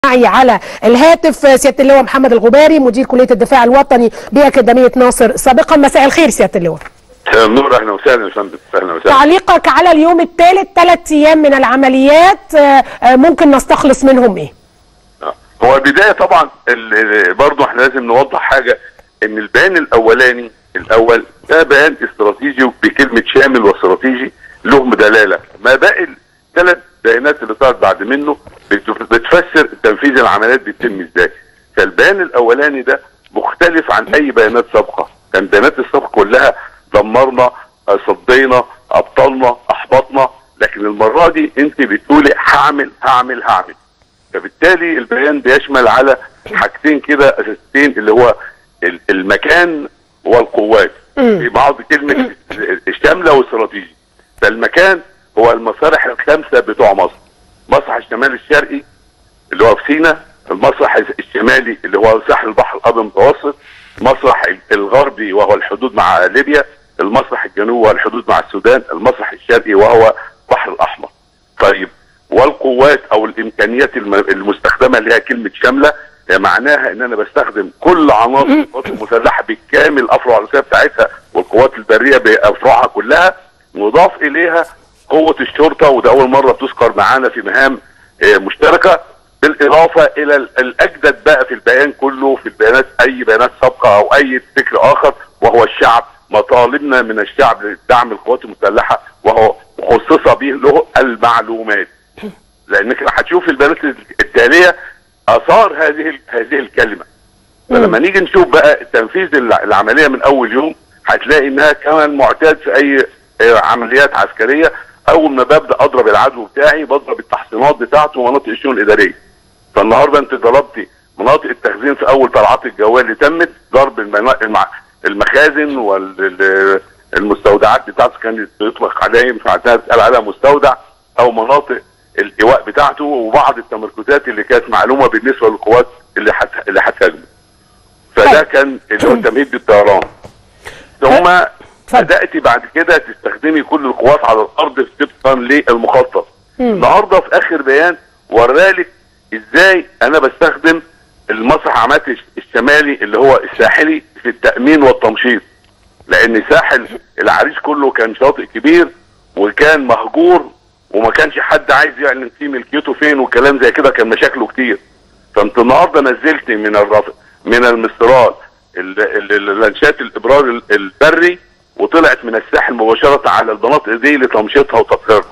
معي على الهاتف سياده اللواء محمد الغباري مدير كليه الدفاع الوطني باكاديميه ناصر سابقا مساء الخير سياده اللواء نور اهلا وسهلا يا فندم اهلا وسهلا تعليقك على اليوم الثالث ثلاث ايام من العمليات آه، آه، ممكن نستخلص منهم ايه؟ آه. هو البدايه طبعا ال- ال- برضه احنا لازم نوضح حاجه ان البيان الاولاني الاول ده بيان استراتيجي بكلمه شامل واستراتيجي له دلاله ما باقي الثلاث بيانات اللي طلعت بعد منه بت- بتفسر تنفيذ العمليات بيتم ازاي فالبيان الاولاني ده مختلف عن اي بيانات سابقه كان بيانات السابقه كلها دمرنا آه، صدينا ابطلنا احبطنا لكن المره دي انت بتقولي هعمل هعمل هعمل فبالتالي البيان بيشمل على حاجتين كده اساسيتين اللي هو ال- المكان والقوات في بعض كلمه الشامله والاستراتيجي فالمكان هو المسارح الخمسه بتوع مصر مسرح الشمال الشرقي اللي هو في سيناء المسرح الشمالي اللي هو ساحل البحر الابيض المتوسط المسرح الغربي وهو الحدود مع ليبيا المسرح الجنوبي وهو الحدود مع السودان المسرح الشرقي وهو البحر الاحمر طيب والقوات او الامكانيات الم- المستخدمه اللي هي كلمه شامله هي معناها ان انا بستخدم كل عناصر القوات المسلحه بالكامل الافرع الرئيسيه بتاعتها والقوات البريه بافرعها كلها مضاف اليها قوه الشرطه وده اول مره بتذكر معانا في مهام آه، مشتركه بالاضافه الى ال- الاجدد بقى في البيان كله في البيانات اي بيانات سابقه او اي فكر اخر وهو الشعب مطالبنا من الشعب لدعم القوات المسلحه وهو خصص به له المعلومات لانك هتشوف البيانات التاليه اثار هذه ال- هذه الكلمه فلما نيجي نشوف بقى تنفيذ الع- العمليه من اول يوم هتلاقي انها كمان معتاد في اي آه، عمليات عسكريه اول ما ببدا اضرب العدو بتاعي بضرب التحصينات بتاعته ومناطق الشؤون الاداريه فالنهارده انت ضربتي مناطق التخزين في اول طلعات الجويه اللي تمت ضرب المنا- المع- المخازن والمستودعات بتاعته كانت بيطلق عليهم فعندها بتقال عليها مستودع او مناطق الايواء بتاعته وبعض التمركزات اللي كانت معلومه بالنسبه للقوات اللي حت... اللي هتهاجمه فده طيب. كان اللي هو تمهيد بالطيران ثم اتفضل. بدات بعد كده تستخدمي كل القوات على الارض طبقا للمخطط النهارده في اخر بيان ورالك ازاي انا بستخدم المسرح عمات الشمالي اللي هو الساحلي في التامين والتمشيط لان ساحل العريش كله كان شاطئ كبير وكان مهجور وما كانش حد عايز يعلن فيه ملكيته فين وكلام زي كده كان مشاكله كتير فانت النهارده نزلت من الرف... من المسترال ال- ال- اللانشات الابرار ال- البري وطلعت من الساحل مباشره على المناطق دي لتمشيطها وتطهيرها